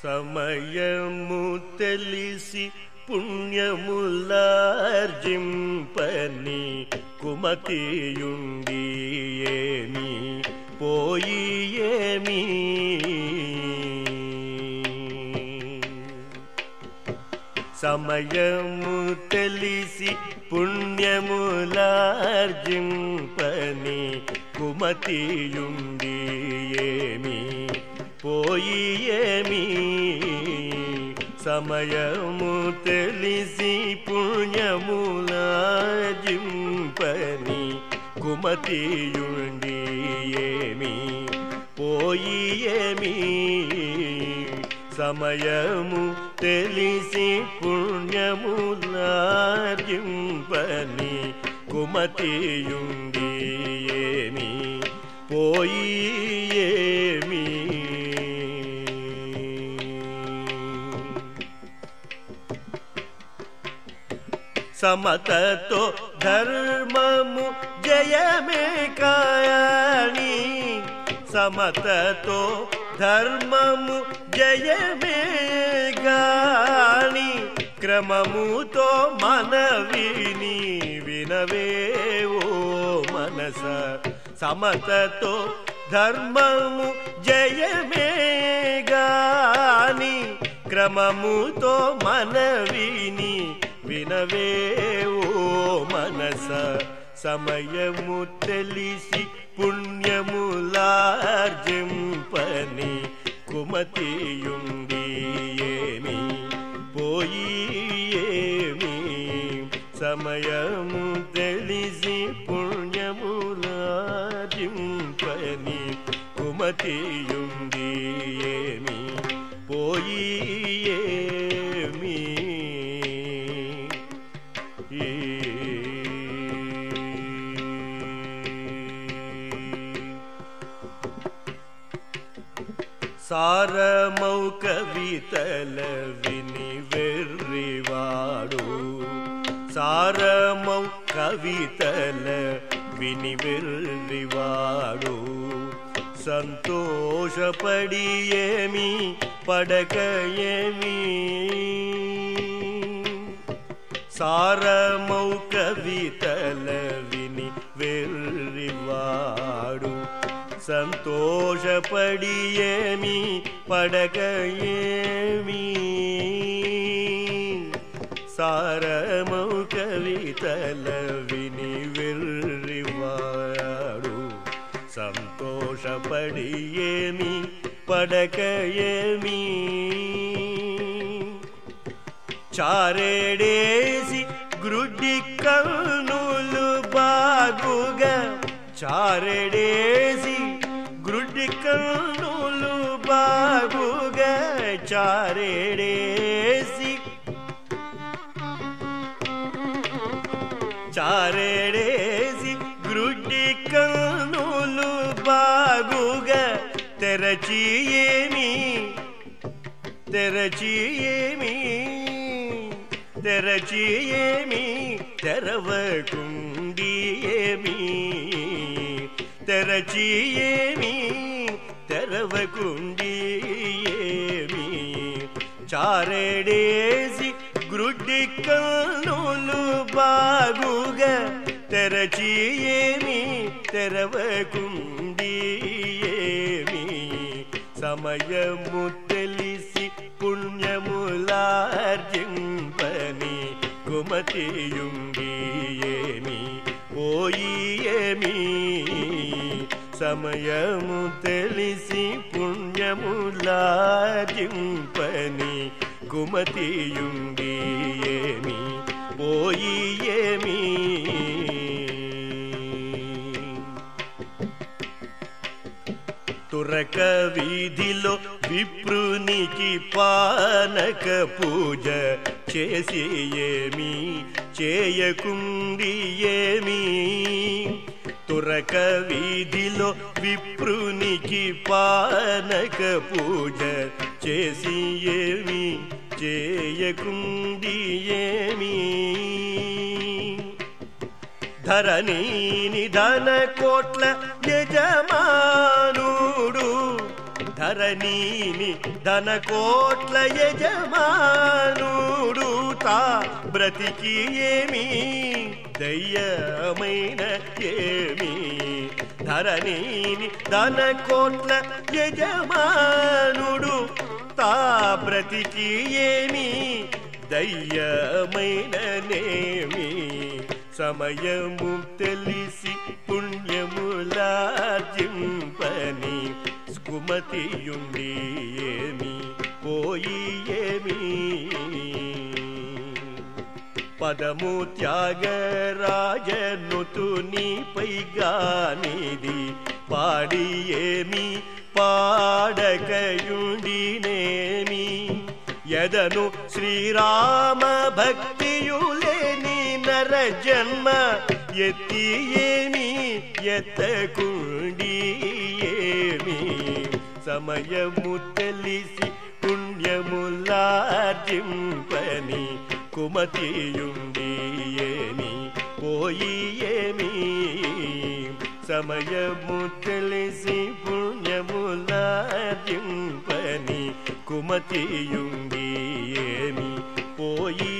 సమయము తెలిసి పుణ్యములార్జింపని కుమతియుండి ఏమి పోయి ఏమి సమయము తెలిసి పుణ్యములార్జింపని కుమతియుండి ఏమి పోయి ఏమి సమయము తెలిసి పుణ్యములార్జింపని కుమతియుండి ఏమి పోయి ఏమి సమయము తెలిసి పుణ్యములార్జింపని కుమతియుండి ఏమి పోయి ఏమి సమతతో ధర్మము జయమే కాయాని సమతతో ధర్మము జయమే గాని క్రమముతో మనవిని వినవే ఓ మనస సమతతో ధర్మము జయమే గాని క్రమముతో మనవిని వినవే ఓ మనస సమయము తెలిసి పుణ్యములార్జింపని కుమతియుండి ఏమి పోయి ఏమి సమయము తెలిసి పుణ్యములార్జింపని కుమతియుండి ఏమి పోయి ఏమి సారమౌ కవితల విని వెర్రివాడు సారమౌ కవితల విని వెర్రివాడు సంతోషపడి ఏమి పడక ఏమి సారమౌ కవితల విని వెర్రివాడు సంతోషపడి ఏమి పడక ఏమి సారమౌ కవితల విని వెర్రివాడు సంతోషపడి ఏమి పడక ఏమి చారేడేసి గ్రుడ్డి కన్నులు బాగుగా చారెడేసి గ్రుడ్డి కన్నులు బాగుగా చారెడేసి చారెడేసి గ్రుడ్డి కన్నులు బాగుగా తెరచి ఏమి తెరచి ఏమి తెరచి ఏమి తెరవకుండి ఏమి తెరచి ఏమి తెరవకుండి ఏమి చారెడేసి గ్రుడ్డి కన్నులు బాగుగా తెరచి ఏమి తెరవకుండి ఏమి సమయము తెలిసి పుణ్యములార్జింపని కుమతియుండి ఏమి పోయి ఏమి సమయము తెలిసి పుణ్యములార్జింపని కుమతియుండి ఏమి పోయి ఏమి తురక వీధిలో విప్రునికి పానక పూజ చేసి ఏమి చేయకుండి ఏమి తురక వీధిలో విప్రునికి పానక పూజ చేసి ఏమి చేయకుండి ఏమి ధరణి నిధన కోట్ల యజమానుడు ధర ధరణీని ధన కోట్ల యజమానుడు తా బ్రతికి ఏమి దయ్యమైన ఏమి ధరణీని ధన కోట్ల యజమానుడు తా బ్రతికి ఏమి దయ్యమైననేమి సమయము తెలిసి పుణ్యములార్జింపని స్కుమతియుండి ఏమి పోయి ఏమి పదము త్యాగరాజనుతు నీపైగానిది పాడి ఏమి పాడకయుండినేమి ఎదను శ్రీరామ భక్తియులేని నర జన్మ ఎత్తి ఏమి ఎత్తకుండి ఏమి సమయము తెలిసి పుణ్యములార్జింపని కుమతియుండి ఏమి పోయి ఏమి సమయము తెలిసి పుణ్యములార్జింపని కుమతియుండి ఏమి పోయి